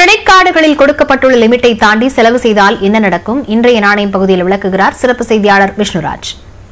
credit கார்டுகளில் கொடுக்கப்பட்டுள்ள லிமிட்டை தாண்டி செலவு செய்தால் என்ன நடக்கும் இன்றைய நாணயம் பகுதியில் விளக்குகிறார் சிறப்பு செய்தியாளர் விஷ்ணுராஜ்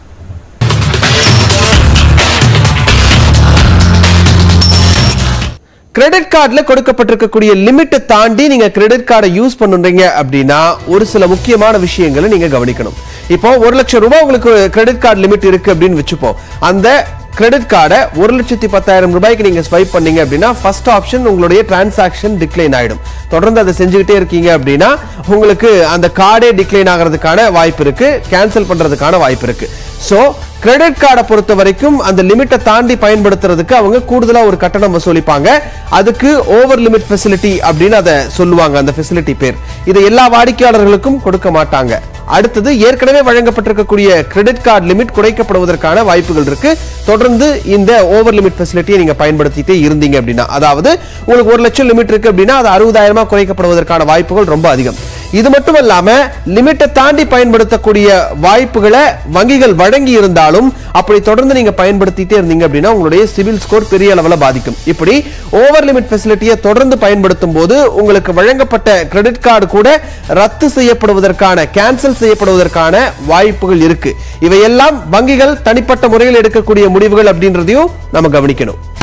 கிரெடிட் கார்டுல கொடுக்கப்பட்டிருக்கக்கூடிய லிமிட்டை தாண்டி நீங்க கிரெடிட் கார்டை யூஸ் பண்ணுறீங்க அப்படின்னா ஒரு சில முக்கியமான விஷயங்களை நீங்க கவனிக்கணும் இப்போ ஒரு லட்சம் ரூபாய் உங்களுக்கு கிரெடிட் கார்டு லிமிட் இருக்கு அப்படின்னு வச்சுப்போம் அந்த கிரெடிட் கார்டை ஒரு லட்சத்தி பத்தாயிரம் ரூபாய்க்கு நீங்க ஸ்வைப் பண்ணீங்க அப்படின்னா ஃபர்ஸ்ட் ஆப்ஷன் உங்களுடைய டிரான்சாக்ஷன் டிக்ளைன் ஆயிடும் தொடர்ந்து அதை செஞ்சுக்கிட்டே இருக்கீங்க அப்படின்னா உங்களுக்கு அந்த கார்டே டிக்ளைன் ஆகிறதுக்கான வாய்ப்பு இருக்கு கேன்சல் பண்றதுக்கான வாய்ப்பு இருக்கு சோ கிரெடிட் கார்டை பொறுத்த வரைக்கும் அந்த லிமிட்டை தாண்டி பயன்படுத்துறதுக்கு அவங்க கூடுதலா ஒரு கட்டணம் வசூலிப்பாங்க அதுக்கு ஓவர் லிமிட் ஃபெசிலிட்டி அப்படின்னு அதை சொல்லுவாங்க அந்த ஃபெசிலிட்டி பேர் இதை எல்லா வாடிக்கையாளர்களுக்கும் கொடுக்க மாட்டாங்க அடுத்தது ஏற்கனவே வழங்கப்பட்டிருக்கக்கூடிய கிரெடிட் கார்டு லிமிட் குறைக்கப்படுவதற்கான வாய்ப்புகள் இருக்கு தொடர்ந்து இந்த ஓவர் லிமிட் ஃபெசிலிட்டியை நீங்க பயன்படுத்திட்டே இருந்தீங்க அப்படின்னா அதாவது உங்களுக்கு ஒரு லட்சம் லிமிட் இருக்கு அப்படின்னா அது அறுபதாயிரமா குறைக்கப்படுவதற்கான வாய்ப்புகள் ரொம்ப அதிகம் இது மட்டும் இல்லாம லிமிட்டை தாண்டி பயன்படுத்தக்கூடிய வாய்ப்புகளை வங்கிகள் வழங்கி இருந்தாலும் அப்படி தொடர்ந்து நீங்க பயன்படுத்திட்டே இருந்தீங்க அப்படின்னா உங்களுடைய சிவில் ஸ்கோர் பெரிய அளவுல பாதிக்கும் இப்படி ஓவர் லிமிட் ஃபெசிலிட்டியை தொடர்ந்து பயன்படுத்தும் போது உங்களுக்கு வழங்கப்பட்ட கிரெடிட் கார்டு கூட ரத்து செய்யப்படுவதற்கான கேன்சல் செய்யப்படுவதற்கான வாய்ப்புகள் இருக்கு இவையெல்லாம் வங்கிகள் தனிப்பட்ட முறையில் எடுக்கக்கூடிய முடிவுகள் அப்படின்றதையும் நம்ம கவனிக்கணும்